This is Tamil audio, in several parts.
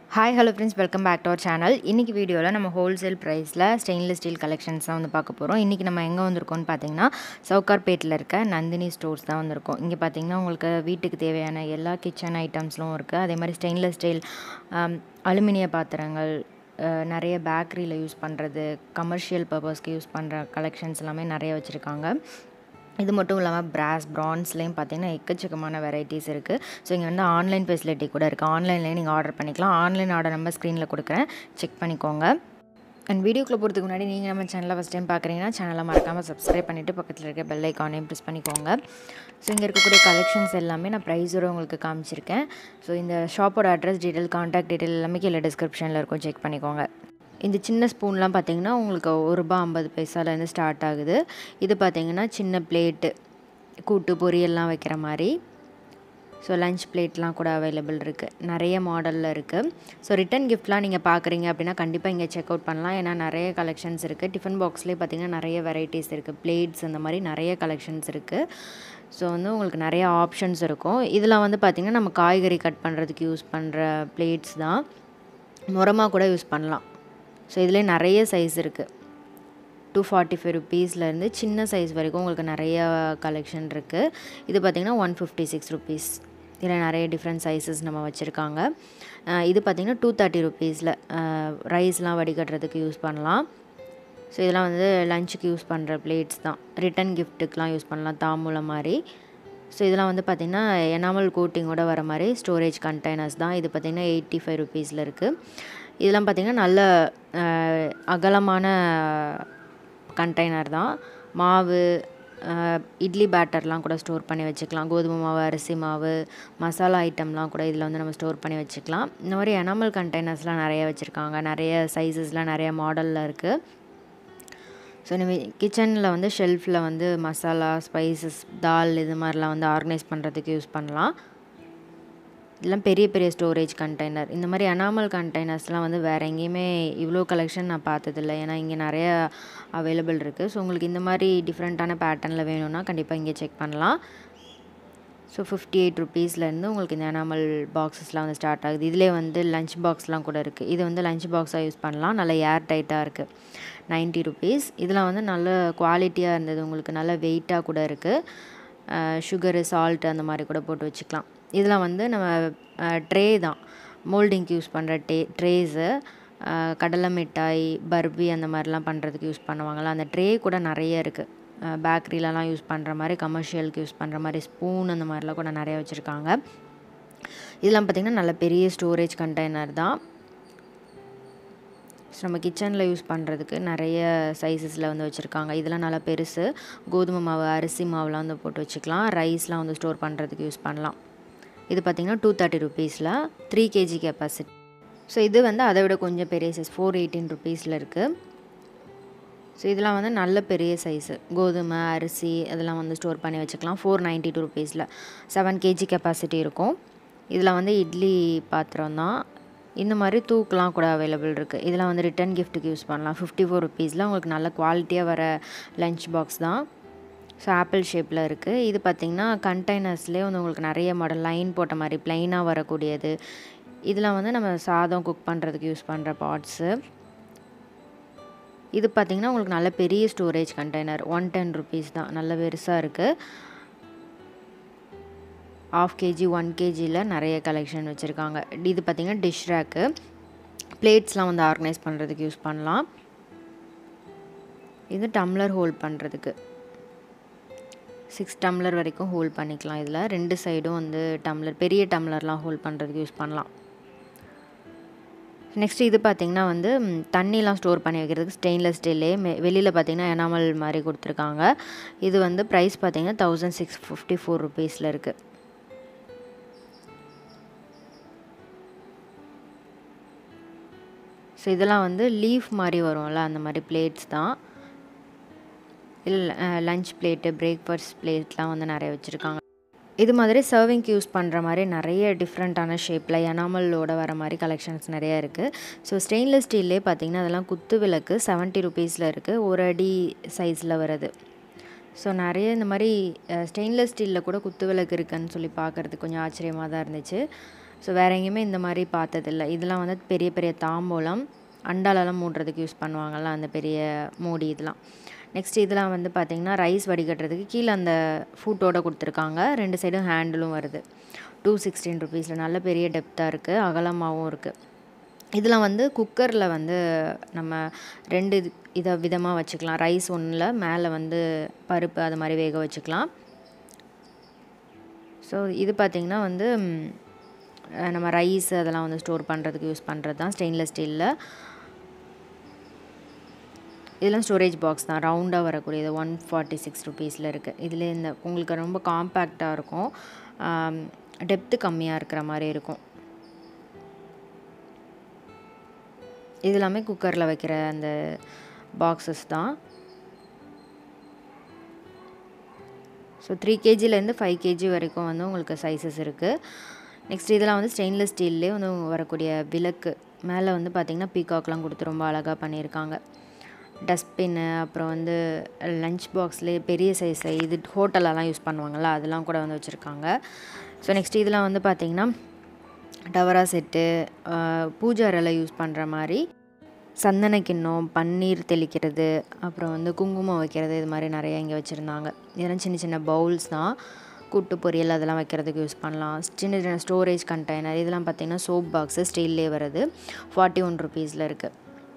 hi hello friends welcome back to our channel இன்றைக்கி வீடியோவில் நம்ம ஹோல்சேல் ப்ரைஸில் ஸ்டெயின்லெஸ் ஸ்டீல் கலெக்ஷன்ஸ் தான் வந்து பார்க்க போகிறோம் இன்றைக்கி நம்ம எங்கே வந்திருக்கோம்னு பார்த்தீங்கன்னா சவுகார்பேட்டில் இருக்க நந்தினி ஸ்டோர்ஸ் தான் வந்திருக்கோம் இங்கே பார்த்தீங்கன்னா உங்களுக்கு வீட்டுக்கு தேவையான எல்லா கிச்சன் ஐட்டம்ஸ்லும் இருக்குது அதே மாதிரி ஸ்டெயின்லெஸ் ஸ்டீல் அலுமினிய பாத்திரங்கள் அஹ், நிறைய பேக்கரியில் யூஸ் பண்ணுறது கமர்ஷியல் பர்பஸ்க்கு யூஸ் பண்ணுற கலெக்ஷன்ஸ் எல்லாமே நிறைய வச்சுருக்காங்க இது மட்டும் இல்லாமல் பிராஸ் ப்ரான்ஸ்லேயும் பார்த்தீங்கன்னா எக்கச்சக்கமான வெரைட்டிஸ் இருக்குது ஸோ இங்கே வந்து ஆன்லைன் ஃபெசிலிட்டி கூட இருக்குது ஆன்லைன்லேயே நீங்கள் ஆர்டர் பண்ணிக்கலாம் ஆன்லைன் ஆர்டர் நம்பர் ஸ்க்ரீனில் கொடுக்குறேன் செக் பண்ணிக்கோங்க அண்ட் வீடியோக்குள்ளே போகிறதுக்கு முன்னாடி நீங்கள் நம்ம சேனலை ஃபஸ்ட் டைம் பார்க்குறீங்கன்னா சேனலை மறக்காமல் சப்ஸ்கிரைப் பண்ணிவிட்டு பக்கத்தில் இருக்க பெல் ஐக்கானையும் ப்ரெஸ் பண்ணிக்கோங்க ஸோ இங்கே இருக்கக்கூடிய கலெக்ஷன்ஸ் எல்லாமே நான் ப்ரைஸோட உங்களுக்கு காமிச்சிருக்கேன் ஸோ இந்த ஷாப்போட அட்ரஸ் டீட்டெயில் காண்டாக்ட் டீட்டெயில் எல்லாமே கீழே டிஸ்கிரிப்ஷனில் இருக்கும் செக் பண்ணிக்கோங்க இந்த சின்ன ஸ்பூன்லாம் பார்த்தீங்கன்னா உங்களுக்கு ஒரு ரூபா ஐம்பது பைசாலேருந்து ஸ்டார்ட் ஆகுது இது பார்த்தீங்கன்னா சின்ன பிளேட்டு கூட்டு பொரியல்லாம் வைக்கிற மாதிரி ஸோ லஞ்ச் பிளேட்லாம் கூட அவைலபிள் இருக்குது நிறைய மாடலில் இருக்குது ஸோ ரிட்டன் கிஃப்ட்லாம் நீங்கள் பார்க்குறீங்க அப்படின்னா கண்டிப்பாக இங்கே செக் அவுட் பண்ணலாம் ஏன்னா நிறைய கலெக்ஷன்ஸ் இருக்குது டிஃபன் பாக்ஸ்லேயே பார்த்தீங்கன்னா நிறைய வெரைட்டிஸ் இருக்குது பிளேட்ஸ் அந்த மாதிரி நிறைய கலெக்ஷன்ஸ் இருக்குது ஸோ வந்து உங்களுக்கு நிறைய ஆப்ஷன்ஸ் இருக்கும் இதில் வந்து பார்த்திங்கன்னா நம்ம காய்கறி கட் பண்ணுறதுக்கு யூஸ் பண்ணுற பிளேட்ஸ் தான் முரமாக கூட யூஸ் பண்ணலாம் ஸோ இதிலே நிறைய சைஸ் இருக்குது டூ ஃபார்ட்டி ஃபைவ் ருபீஸ்லேருந்து சின்ன சைஸ் வரைக்கும் உங்களுக்கு நிறைய கலெக்ஷன் இருக்குது இது பார்த்திங்கன்னா ஒன் ஃபிஃப்டி சிக்ஸ் ருபீஸ் இதில் நிறைய டிஃப்ரெண்ட் சைஸஸ் நம்ம வச்சுருக்காங்க அஹ் இது பார்த்திங்கன்னா டூ தேர்ட்டி ருபீஸில் ரைஸ்லாம் வடிகட்டுறதுக்கு யூஸ் பண்ணலாம் ஸோ இதெல்லாம் வந்து லஞ்சுக்கு யூஸ் பண்ணுற பிளேட்ஸ் தான் ரிட்டன் கிஃப்ட்டுக்கெலாம் யூஸ் பண்ணலாம் தாம்பூலம் மாதிரி ஸோ இதெல்லாம் வந்து பார்த்திங்கன்னா எனாமல் கோட்டிங்கோட வர மாதிரி ஸ்டோரேஜ் கண்டெய்னர்ஸ் தான் இது பார்த்திங்கன்னா எயிட்டி ஃபைவ் ருபீஸில் இருக்குது இதெல்லாம் பார்த்திங்கன்னா நல்ல அஹ், அகலமான கண்டெய்னர் தான் மாவு அஹ், இட்லி பேட்டர்லாம் கூட ஸ்டோர் பண்ணி வச்சுக்கலாம் கோதுமை மாவு அரிசி மாவு மசாலா ஐட்டம்லாம் கூட இதில் வந்து நம்ம ஸ்டோர் பண்ணி வச்சுக்கலாம் இந்த மாதிரி எனாமல் கண்டெய்னர்ஸ்லாம் நிறைய வச்சுருக்காங்க நிறைய சைஸஸ்லாம் நிறைய மாடலில் இருக்குது ஸோ நம்ம கிச்சனில் வந்து ஷெல்ஃபில் வந்து மசாலா ஸ்பைசஸ் தால் இது மாதிரிலாம் வந்து ஆர்கனைஸ் பண்ணுறதுக்கு யூஸ் பண்ணலாம் இதெல்லாம் பெரிய பெரிய ஸ்டோரேஜ் கண்டெய்னர் இந்த மாதிரி அனாமல் கண்டெய்னர்ஸ்லாம் வந்து வேறு எங்கேயுமே இவ்வளோ கலெக்ஷன் நான் பார்த்ததில்ல ஏன்னா இங்கே நிறைய அவைலபிள் இருக்குது ஸோ உங்களுக்கு இந்த மாதிரி டிஃப்ரெண்ட்டான பேட்டர்னில் வேணும்னா கண்டிப்பாக இங்கே செக் பண்ணலாம் ஸோ ஃபிஃப்டி எயிட் ருபீஸ்லேருந்து உங்களுக்கு இந்த எனாமல் பாக்ஸஸ்லாம் வந்து ஸ்டார்ட் ஆகுது இதிலே வந்து லஞ்ச் பாக்ஸ்லாம் கூட இருக்குது இது வந்து லஞ்ச் பாக்ஸாக யூஸ் பண்ணலாம் நல்ல ஏர் டைட்டாக இருக்குது நைன்ட்டி ருபீஸ் இதெல்லாம் வந்து நல்ல குவாலிட்டியாக இருந்தது உங்களுக்கு நல்ல வெயிட்டாக கூட இருக்குது சுகரு சால்ட் அந்த மாதிரி கூட போட்டு வச்சுக்கலாம் இதெல்லாம் வந்து நம்ம ட்ரே தான் மோல்டிங்க்கு யூஸ் பண்ணுற டே ட்ரேஸு கடலை மிட்டாய் பர்பி அந்த மாதிரிலாம் பண்ணுறதுக்கு யூஸ் பண்ணுவாங்கள்ல அந்த ட்ரே கூட நிறைய இருக்குது பேக்கரிலலாம் யூஸ் பண்ணுற மாதிரி கமர்ஷியலுக்கு யூஸ் பண்ணுற மாதிரி ஸ்பூன் அந்த மாதிரிலாம் கூட நிறைய வச்சுருக்காங்க இதெல்லாம் பார்த்திங்கன்னா நல்ல பெரிய ஸ்டோரேஜ் கண்டெய்னர் தான் ஸோ நம்ம கிச்சனில் யூஸ் பண்ணுறதுக்கு நிறைய சைஸஸில் வந்து வச்சுருக்காங்க இதெல்லாம் நல்லா பெருசு கோதுமை மாவு அரிசி மாவுலாம் வந்து போட்டு வச்சுக்கலாம் ரைஸ்லாம் வந்து ஸ்டோர் பண்ணுறதுக்கு யூஸ் பண்ணலாம் இது பார்த்திங்கன்னா டூ தேர்ட்டி ருபீஸில் த்ரீ கேஜி கெப்பாசிட்டி ஸோ இது வந்து அதை விட கொஞ்சம் பெரிய சைஸ் ஃபோர் எயிட்டீன் ருபீஸில் இருக்குது ஸோ இதெல்லாம் வந்து நல்ல பெரிய சைஸு கோதுமை அரிசி அதெல்லாம் வந்து ஸ்டோர் பண்ணி வச்சுக்கலாம் ஃபோர் நைன்ட்டி டூ ருபீஸில் செவன் கேஜி கெப்பாசிட்டி இருக்கும் இதில் வந்து இட்லி பாத்திரம் தான் இந்த மாதிரி தூக்கெலாம் கூட அவைலபிள் இருக்குது இதெல்லாம் வந்து ரிட்டன் கிஃப்ட்டுக்கு யூஸ் பண்ணலாம் ஃபிஃப்டி ஃபோர் ருபீஸில் உங்களுக்கு நல்ல குவாலிட்டியாக வர லஞ்ச் பாக்ஸ் தான் ஸோ ஆப்பிள் ஷேப்பில் இருக்குது இது பார்த்திங்கன்னா கண்டெய்னர்ஸ்லேயே வந்து உங்களுக்கு நிறைய மாடல் லைன் போட்ட மாதிரி ப்ளைனாக வரக்கூடியது இதெல்லாம் வந்து நம்ம சாதம் குக் பண்ணுறதுக்கு யூஸ் பண்ணுற பாட்ஸு இது பார்த்திங்கன்னா உங்களுக்கு நல்ல பெரிய storage container one ten rupees தான் நல்ல பெருசாக இருக்குது ஆஃப் கேஜி ஒன் கேஜியில் நிறைய கலெக்ஷன் வச்சுருக்காங்க இது பார்த்திங்கன்னா டிஷ் ரேக்கு பிளேட்ஸ்லாம் வந்து ஆர்கனைஸ் பண்ணுறதுக்கு யூஸ் பண்ணலாம் இது டம்ளர் ஹோல்ட் பண்ணுறதுக்கு சிக்ஸ் டம்ளர் வரைக்கும் ஹோல்ட் பண்ணிக்கலாம் இதில் ரெண்டு சைடும் வந்து டம்ளர் பெரிய டம்ளர்லாம் ஹோல்ட் பண்ணுறதுக்கு யூஸ் பண்ணலாம் நெக்ஸ்ட் இது பார்த்திங்கன்னா வந்து ம், தண்ணிலாம் ஸ்டோர் பண்ணி வைக்கிறதுக்கு ஸ்டெயின்லெஸ் ஸ்டீல்லே வெளியில் பார்த்திங்கன்னா எனாமல் மாதிரி கொடுத்துருக்காங்க இது வந்து ப்ரைஸ் பார்த்திங்கன்னா தௌசண்ட் சிக்ஸ் ஃபிஃப்டி ஃபோர் ருபீஸில் இருக்குது ஸோ இதெல்லாம் வந்து லீஃப் மாதிரி வரும்ல அந்த மாதிரி பிளேட்ஸ் தான் இல்லை லஞ்ச் பிளேட்டு பிரேக்ஃபாஸ்ட் பிளேட்லாம் வந்து நிறைய வச்சுருக்காங்க இது மாதிரி சர்விங்க்கு யூஸ் பண்ணுற மாதிரி நிறைய டிஃப்ரெண்ட்டான ஷேப்பில் எனாமலோட வர மாதிரி கலெக்ஷன்ஸ் நிறைய இருக்குது ஸோ ஸ்டெயின்லெஸ் ஸ்டீல்லே பார்த்தீங்கன்னா அதெல்லாம் குத்து விளக்கு செவன்ட்டி ருபீஸில் இருக்குது ஒரு அடி சைஸில் வருது ஸோ நிறைய இந்த மாதிரி ஸ்டெயின்லெஸ் ஸ்டீலில் கூட குத்து விளக்கு இருக்குன்னு சொல்லி பார்க்குறதுக்கு கொஞ்சம் ஆச்சரியமாக தான் இருந்துச்சு ஸோ வேறு எங்கேயுமே இந்த மாதிரி பார்த்ததில்ல இதெல்லாம் வந்து பெரிய பெரிய தாம்பூலம் அண்டாலெல்லாம் மூடுறதுக்கு யூஸ் பண்ணுவாங்கள்ல அந்த பெரிய மூடி இதெல்லாம் நெக்ஸ்ட் இதெல்லாம் வந்து பார்த்திங்கன்னா ரைஸ் வடிகட்டுறதுக்கு கீழே அந்த ஃபூட்டோட கொடுத்துருக்காங்க ரெண்டு சைடும் ஹேண்டிலும் வருது டூ சிக்ஸ்டீன் ருபீஸில் நல்ல பெரிய டெப்த்தாக இருக்குது அகலமாகவும் இருக்குது இதெல்லாம் வந்து குக்கரில் வந்து நம்ம ரெண்டு இது இதை விதமாக வச்சுக்கலாம் ரைஸ் ஒன்றில் மேலே வந்து பருப்பு அது மாதிரி வேக வச்சுக்கலாம் ஸோ இது பார்த்திங்கன்னா வந்து ம், அஹ் நம்ம ரைஸ் அதெல்லாம் வந்து ஸ்டோர் பண்ணுறதுக்கு யூஸ் பண்ணுறது தான் ஸ்டெயின்லெஸ் ஸ்டீலில் இதெல்லாம் ஸ்டோரேஜ் பாக்ஸ் தான் ரவுண்டாக வரக்கூடியது ஒன் ஃபார்ட்டி சிக்ஸ் ருபீஸில் இருக்குது இதில் இந்த உங்களுக்கு ரொம்ப காம்பேக்டாக இருக்கும் டெப்த்து கம்மியாக இருக்கிற மாதிரி இருக்கும் இது எல்லாமே குக்கரில் வைக்கிற அந்த பாக்ஸஸ் தான் ஸோ த்ரீ கேஜிலேருந்து ஃபைவ் கேஜி வரைக்கும் வந்து உங்களுக்கு சைஸஸ் இருக்குது நெக்ஸ்ட் இதெல்லாம் வந்து ஸ்டெயின்லெஸ் ஸ்டீல்லே வந்து வரக்கூடிய விளக்கு மேலே வந்து பார்த்திங்கன்னா பீகாக்லாம் கொடுத்து ரொம்ப அழகாக பண்ணியிருக்காங்க டஸ்ட்பின்னு அப்புறம் வந்து லஞ்ச் பாக்ஸ்லேயே பெரிய சைஸ் இது ஹோட்டலெல்லாம் யூஸ் பண்ணுவாங்கள்ல அதெல்லாம் கூட வந்து வச்சுருக்காங்க ஸோ நெக்ஸ்ட் இதெல்லாம் வந்து பார்த்திங்கன்னா டவரா செட்டு பூஜை அறையில் யூஸ் பண்ணுற மாதிரி சந்தன கிண்ணம் பன்னீர் தெளிக்கிறது அப்புறம் வந்து குங்குமம் வைக்கிறது இது மாதிரி நிறைய இங்கே வச்சுருந்தாங்க இதெல்லாம் சின்ன சின்ன பவுல்ஸ் தான் கூட்டு பொரியல் அதெல்லாம் வைக்கிறதுக்கு யூஸ் பண்ணலாம் சின்ன சின்ன ஸ்டோரேஜ் கண்டெய்னர் இதெல்லாம் பார்த்திங்கன்னா சோப் பாக்ஸு ஸ்டீல்லே வருது ஃபார்ட்டி ஒன் ருபீஸில் இருக்குது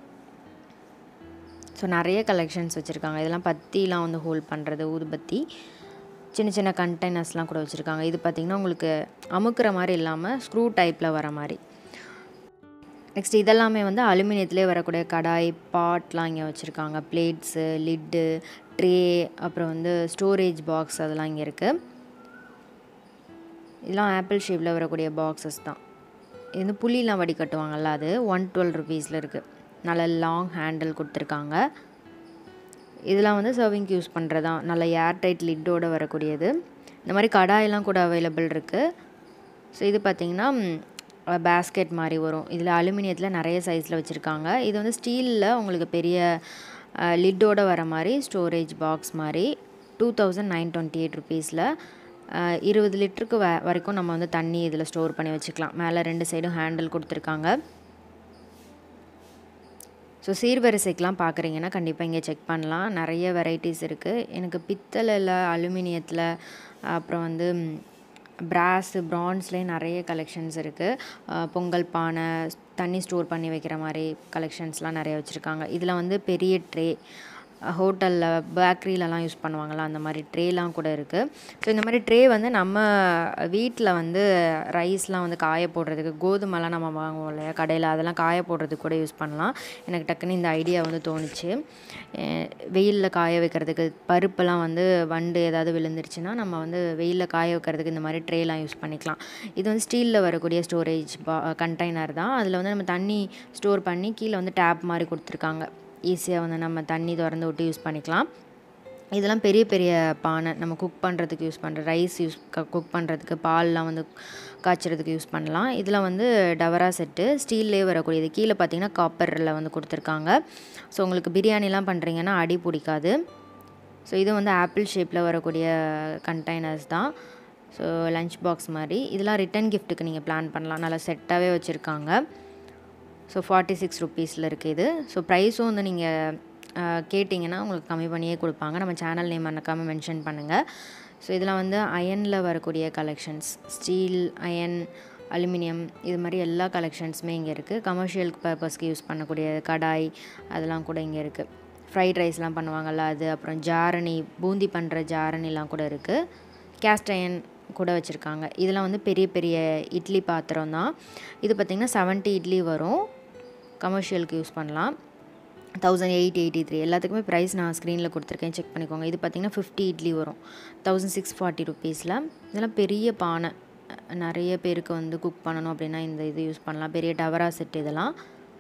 ஸோ நிறைய கலெக்ஷன்ஸ் வச்சுருக்காங்க இதெல்லாம் பத்திலாம் வந்து ஹோல்ட் பண்ணுறது ஊதுபத்தி சின்ன சின்ன கண்டெய்னர்ஸ்லாம் கூட வச்சுருக்காங்க இது பார்த்திங்கன்னா உங்களுக்கு அமுக்குற மாதிரி இல்லாமல் ஸ்க்ரூ டைப்பில் வர மாதிரி நெக்ஸ்ட் இதெல்லாமே வந்து அலுமினியத்திலே வரக்கூடிய கடாய் பாட்லாம் இங்கே வச்சுருக்காங்க பிளேட்ஸு லிட்டு ட்ரே அப்புறம் வந்து ஸ்டோரேஜ் பாக்ஸ் அதெல்லாம் இங்கே இருக்குது இதெல்லாம் ஆப்பிள் ஷேப்பில் வரக்கூடிய பாக்ஸஸ் தான் இது வந்து புளிலாம் வடிகட்டுவாங்கல்ல அது ஒன் டுவெல் ருபீஸில் இருக்குது நல்ல லாங் ஹேண்டில் கொடுத்துருக்காங்க இதெல்லாம் வந்து சர்விங்க்கு யூஸ் பண்ணுறது தான் நல்ல ஏர் டைட் லிட்டோடு வரக்கூடியது இந்த மாதிரி கடாயெல்லாம் கூட அவைலபிள் இருக்குது ஸோ இது பார்த்திங்கன்னா பேஸ்கெட் மாதிரி வரும் இதில் அலுமினியத்தில் நிறைய சைஸில் வச்சுருக்காங்க இது வந்து ஸ்டீலில் உங்களுக்கு பெரிய லிட்டோட வர மாதிரி ஸ்டோரேஜ் பாக்ஸ் மாதிரி two thousand nine twenty eight ருபீஸில் இருபது லிட்டருக்கு வ வரைக்கும் நம்ம வந்து தண்ணி இதில் ஸ்டோர் பண்ணி வச்சுக்கலாம் மேலே ரெண்டு சைடும் ஹேண்டில் கொடுத்துருக்காங்க ஸோ சீர்வரிசைக்கெலாம் பார்க்குறீங்கன்னா கண்டிப்பாக இங்கே செக் பண்ணலாம் நிறைய வெரைட்டிஸ் இருக்குது எனக்கு பித்தளையில் அலுமினியத்தில் அப்புறம் வந்து பிராஸு ப்ரான்ஸ்லேயே நிறைய கலெக்ஷன்ஸ் இருக்குது பொங்கல் பானை தண்ணி ஸ்டோர் பண்ணி வைக்கிற மாதிரி கலெக்ஷன்ஸ்லாம் நிறைய வச்சுருக்காங்க இதில் வந்து பெரிய ட்ரே ஹோட்டலில் பேக்கரியிலலாம் யூஸ் பண்ணுவாங்கள்ல அந்த மாதிரி ட்ரேலாம் கூட இருக்குது ஸோ இந்த மாதிரி ட்ரே வந்து நம்ம வீட்டில் வந்து ரைஸ்லாம் வந்து காய போடுறதுக்கு கோதுமைலாம் நம்ம வாங்குவோம் இல்லையா கடையில் அதெல்லாம் காய போடுறதுக்கு கூட யூஸ் பண்ணலாம் எனக்கு டக்குன்னு இந்த ஐடியா வந்து தோணுச்சு வெயிலில் காய வைக்கிறதுக்கு பருப்பெல்லாம் வந்து வண்டு ஏதாவது விழுந்துருச்சுன்னா நம்ம வந்து வெயிலில் காய வைக்கிறதுக்கு இந்த மாதிரி ட்ரேலாம் யூஸ் பண்ணிக்கலாம் இது வந்து ஸ்டீலில் வரக்கூடிய ஸ்டோரேஜ் பா கண்டெய்னர் தான் அதில் வந்து நம்ம தண்ணி ஸ்டோர் பண்ணி கீழே வந்து டேப் மாதிரி கொடுத்துருக்காங்க ஈஸியாக வந்து நம்ம தண்ணி திறந்து விட்டு யூஸ் பண்ணிக்கலாம் இதெல்லாம் பெரிய பெரிய பானை நம்ம குக் பண்ணுறதுக்கு யூஸ் பண்ணுற ரைஸ் யூஸ் குக் பண்ணுறதுக்கு பால்லாம் வந்து காய்ச்சறதுக்கு யூஸ் பண்ணலாம் இதில் வந்து டவரா செட்டு ஸ்டீல்லே வரக்கூடியது கீழே பார்த்தீங்கன்னா காப்பரில் வந்து கொடுத்துருக்காங்க ஸோ உங்களுக்கு பிரியாணிலாம் பண்ணுறீங்கன்னா அடி பிடிக்காது ஸோ இது வந்து ஆப்பிள் ஷேப்பில் வரக்கூடிய கண்டெய்னர்ஸ் தான் ஸோ லஞ்ச் பாக்ஸ் மாதிரி இதெல்லாம் ரிட்டன் கிஃப்ட்டுக்கு நீங்கள் பிளான் பண்ணலாம் நல்லா செட்டாகவே வச்சுருக்காங்க ஸோ ஃபார்ட்டி சிக்ஸ் ருப்பீஸில் இருக்குது இது ஸோ ப்ரைஸும் வந்து நீங்கள் கேட்டிங்கன்னா உங்களுக்கு கம்மி பண்ணியே கொடுப்பாங்க நம்ம சேனல் நேம் மறக்காமல் மென்ஷன் பண்ணுங்கள் ஸோ இதெல்லாம் வந்து அயனில் வரக்கூடிய கலெக்ஷன்ஸ் ஸ்டீல் அயன் அலுமினியம் இது மாதிரி எல்லா கலெக்ஷன்ஸுமே இங்கே இருக்குது கமர்ஷியல் பர்பஸ்க்கு யூஸ் பண்ணக்கூடிய கடாய் அதெல்லாம் கூட இங்கே இருக்குது ஃப்ரைட் ரைஸ்லாம் பண்ணுவாங்கள்ல அது அப்புறம் ஜாரணி பூந்தி பண்ணுற ஜாரணிலாம் கூட இருக்குது கேஸ்ட் அயன் கூட வச்சுருக்காங்க இதெல்லாம் வந்து பெரிய பெரிய இட்லி பாத்திரம் தான் இது பார்த்திங்கன்னா செவன்ட்டி இட்லி வரும் கமர்ஷியலுக்கு யூஸ் பண்ணலாம் தௌசண்ட் எயிட் எயிட்டி த்ரீ எல்லாத்துக்குமே ப்ரைஸ் நான் ஸ்க்ரீனில் கொடுத்துருக்கேன் செக் பண்ணிக்கோங்க இது பார்த்திங்கன்னா ஃபிஃப்டி இட்லி வரும் தௌசண்ட் சிக்ஸ் ஃபார்ட்டி ருப்பீஸில் இதெல்லாம் பெரிய பானை நிறைய பேருக்கு வந்து குக் பண்ணணும் அப்படின்னா இந்த இது யூஸ் பண்ணலாம் பெரிய டவரா செட் இதெல்லாம்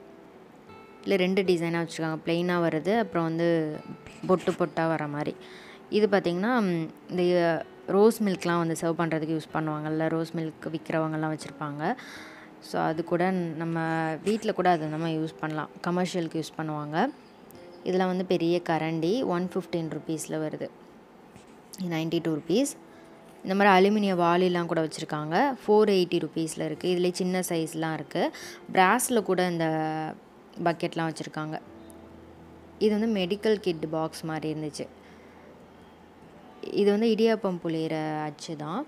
இல்லை ரெண்டு டிசைனாக வச்சுருக்காங்க ப்ளெயினாக வருது அப்புறம் வந்து பொட்டு பொட்டாக வர மாதிரி இது பார்த்திங்கன்னா இந்த ரோஸ் மில்க்லாம் வந்து சர்வ் பண்ணுறதுக்கு யூஸ் பண்ணுவாங்கல்ல ரோஸ் மில்க் விற்கிறவங்கலாம் வச்சுருப்பாங்க ஸோ அது கூட நம்ம வீட்டில் கூட அதை நம்ம யூஸ் பண்ணலாம் கமர்ஷியலுக்கு யூஸ் பண்ணுவாங்க இதில் வந்து பெரிய கரண்டி ஒன் ஃபிஃப்டீன் ருபீஸில் வருது நைன்ட்டி டூ ருபீஸ் இந்த மாதிரி அலுமினிய வாளிலாம் கூட வச்சுருக்காங்க ஃபோர் எயிட்டி ருபீஸில் இருக்குது இதில் சின்ன சைஸ்லாம் இருக்குது பிராஸில் கூட இந்த பக்கெட்லாம் வச்சுருக்காங்க இது வந்து மெடிக்கல் கிட் பாக்ஸ் மாதிரி இருந்துச்சு இது வந்து இடியாப்பம் புளியிற அச்சு தான்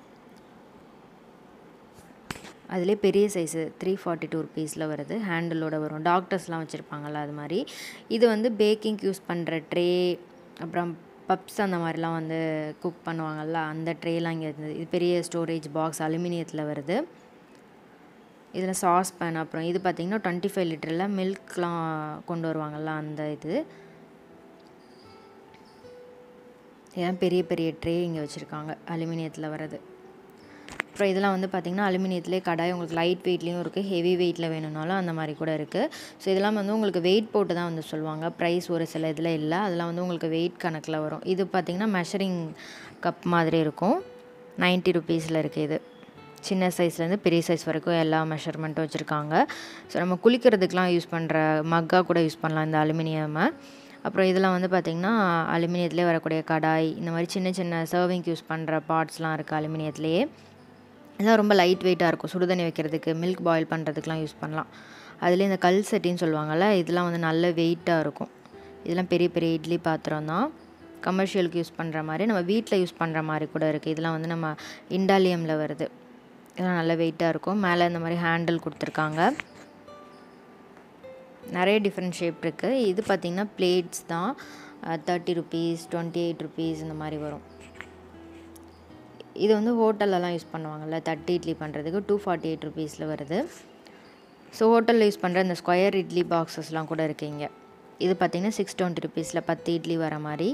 அதிலே பெரிய சைஸு த்ரீ ஃபார்ட்டி டூ ருபீஸில் வருது ஹேண்டிலோட வரும் டாக்டர்ஸ்லாம் வச்சுருப்பாங்கள்ல அது மாதிரி இது வந்து பேக்கிங்க்கு யூஸ் பண்ணுற ட்ரே அப்புறம் பப்ஸ் அந்த மாதிரிலாம் வந்து குக் பண்ணுவாங்கள்ல அந்த ட்ரேலாம் இங்கே இருந்தது இது பெரிய ஸ்டோரேஜ் பாக்ஸ் அலுமினியத்தில் வருது இதில் சாஸ் பேன் அப்புறம் இது பார்த்திங்கன்னா டுவெண்ட்டி ஃபைவ் லிட்டரில் மில்க்லாம் கொண்டு வருவாங்கள்ல அந்த இது இதெல்லாம் பெரிய பெரிய ட்ரே இங்கே வச்சுருக்காங்க அலுமினியத்தில் வர்றது அப்புறம் இதெல்லாம் வந்து பார்த்திங்கன்னா அலுமினியத்திலே கடாய் உங்களுக்கு லைட் வெயிட்லேயும் இருக்குது ஹெவி வெயிட்டில் வேணும்னாலும் அந்த மாதிரி கூட இருக்குது ஸோ இதெல்லாம் வந்து உங்களுக்கு வெயிட் போட்டு தான் வந்து சொல்லுவாங்க ப்ரைஸ் ஒரு சில இதில் இல்லை அதெல்லாம் வந்து உங்களுக்கு வெயிட் கணக்கில் வரும் இது பார்த்திங்கன்னா மெஷரிங் கப் மாதிரி இருக்கும் நைன்ட்டி ருபீஸில் இருக்குது இது சின்ன சைஸ்லேருந்து பெரிய சைஸ் வரைக்கும் எல்லா மெஷர்மெண்ட்டும் வச்சுருக்காங்க ஸோ நம்ம குளிக்கிறதுக்கெலாம் யூஸ் பண்ணுற மக்காக கூட யூஸ் பண்ணலாம் இந்த அலுமினியமை அப்புறம் இதெல்லாம் வந்து பார்த்திங்கன்னா அலுமினியத்துலேயே வரக்கூடிய கடாய் இந்த மாதிரி சின்ன சின்ன சர்விங்க்கு யூஸ் பண்ணுற பார்ட்ஸ்லாம் இருக்குது அலுமினியத்துலேயே இதெல்லாம் ரொம்ப லைட் வெயிட்டாக இருக்கும் சுடுதண்ணி வைக்கிறதுக்கு மில்க் பாயில் பண்ணுறதுக்குலாம் யூஸ் பண்ணலாம் அதுலேயே இந்த கல் சட்டின்னு சொல்லுவாங்கள்ல இதெல்லாம் வந்து நல்ல வெயிட்டாக இருக்கும் இதெல்லாம் பெரிய பெரிய இட்லி பாத்திரம் தான் கமர்ஷியலுக்கு யூஸ் பண்ணுற மாதிரி நம்ம வீட்டில் யூஸ் பண்ணுற மாதிரி கூட இருக்குது இதெல்லாம் வந்து நம்ம இண்டாலியமில் வருது இதெல்லாம் நல்ல வெயிட்டாக இருக்கும் மேலே இந்த மாதிரி ஹேண்டில் கொடுத்துருக்காங்க நிறைய டிஃப்ரெண்ட் ஷேப் இருக்குது இது பார்த்திங்கன்னா பிளேட்ஸ் தான் thirty rupees twenty eight rupees இந்த மாதிரி வரும் இது வந்து ஹோட்டல்லலாம் யூஸ் பண்ணுவாங்கள்ல தட்டு இட்லி பண்ணுறதுக்கு டூ ஃபார்ட்டி எயிட் ருபீஸில் வருது ஸோ ஹோட்டலில் யூஸ் பண்ணுற இந்த ஸ்கொயர் இட்லி பாக்ஸஸ்லாம் கூட இருக்குது இங்கே இது பார்த்திங்கன்னா சிக்ஸ் டுவெண்ட்டி ருபீஸில் பத்து இட்லி வர மாதிரி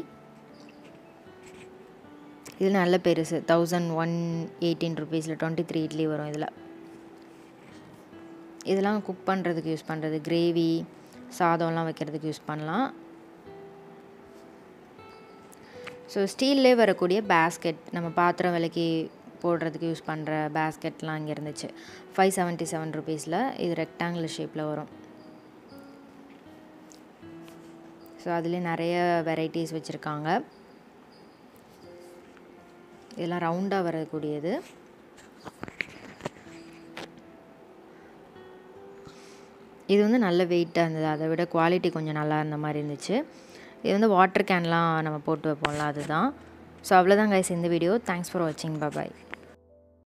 இது நல்ல பெருசு தௌசண்ட் ஒன் எயிட்டீன் ருபீஸில் டுவெண்ட்டி த்ரீ இட்லி வரும் இதில் இதெல்லாம் குக் பண்ணுறதுக்கு யூஸ் பண்ணுறது கிரேவி சாதம்லாம் வைக்கிறதுக்கு யூஸ் பண்ணலாம் ஸோ ஸ்டீல்லே வரக்கூடிய பேஸ்கெட் நம்ம பாத்திரம் விலைக்கு போடுறதுக்கு யூஸ் பண்ணுற பேஸ்கெட்லாம் இங்கே இருந்துச்சு ஃபைவ் செவன்ட்டி செவன் ருபீஸில் இது ரெக்டாங்குலர் ஷேப்பில் வரும் ஸோ அதுலேயே நிறைய வெரைட்டிஸ் வச்சுருக்காங்க இதெல்லாம் ரவுண்டாக வரக்கூடியது இது வந்து நல்ல வெயிட்டாக இருந்தது அதை விட குவாலிட்டி கொஞ்சம் நல்லா இருந்த மாதிரி இருந்துச்சு இது வந்து வாட்டர் கேன்லாம் நம்ம போட்டு வைப்போம்ல அதுதான் ஸோ அவ்வளோதான் கைஸ் இந்த வீடியோ தேங்க்ஸ் ஃபார் வாட்சிங் பாய்